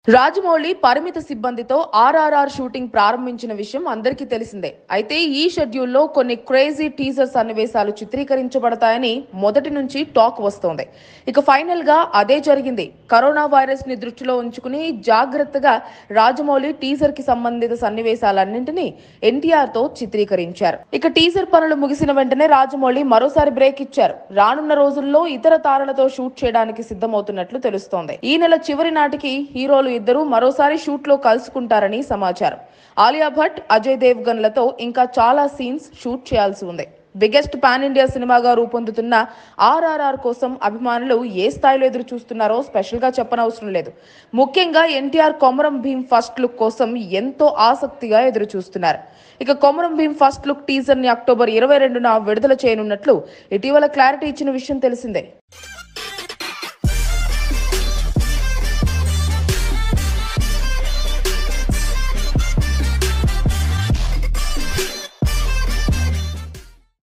రాజమౌళి పరిమిత సిబ్బందితో ఆర్ఆర్ఆర్ షూటింగ్ ప్రారంభించిన విషయం అందరికీ తెలిసిందే అయితే ఈ షెడ్యూల్లో కొన్ని క్రేజీ టీజర్ సన్నివేశాలు చిత్రీకరించబడతాయని మొదటి నుంచి టాక్ వస్తోంది ఇక ఫైనల్ గా అదే జరిగింది కరోనా వైరస్ ని దృష్టిలో ఉంచుకుని జాగ్రత్తగా రాజమౌళి టీజర్ కి సంబంధిత సన్నివేశాలన్నింటినీ ఎన్టీఆర్ తో చిత్రీకరించారు ఇక టీజర్ పనులు ముగిసిన వెంటనే రాజమౌళి మరోసారి బ్రేక్ ఇచ్చారు రానున్న రోజుల్లో ఇతర తారలతో షూట్ చేయడానికి సిద్ధమవుతున్నట్లు తెలుస్తోంది ఈ నెల చివరి నాటికి హీరోలు ఇద్దరు మరోసారి షూట్ లో కలుసుకుంటారని సమాచారం ఆలియా భట్ అజయ్ దేవ్గన్ లతో ఇంకా చాలా సీన్స్ షూట్ చేయాల్సి ఉంది బిగ్గెస్ట్ పాన్ ఇండియా సినిమాగా రూపొందుతున్న ఆర్ఆర్ఆర్ కోసం అభిమానులు ఏ స్థాయిలో ఎదురు చూస్తున్నారో స్పెషల్ గా చెప్పనవసరం లేదు ముఖ్యంగా ఎన్టీఆర్ కొమరం భీమ్ ఫస్ట్ లుక్ కోసం ఎంతో ఆసక్తిగా ఎదురు చూస్తున్నారు ఇక Komaram Bheem first look teaser ని అక్టోబర్ ఇరవై రెండున విడుదల చేయనున్నట్లు ఇటీవల క్లారిటీ ఇచ్చిన విషయం తెలిసిందే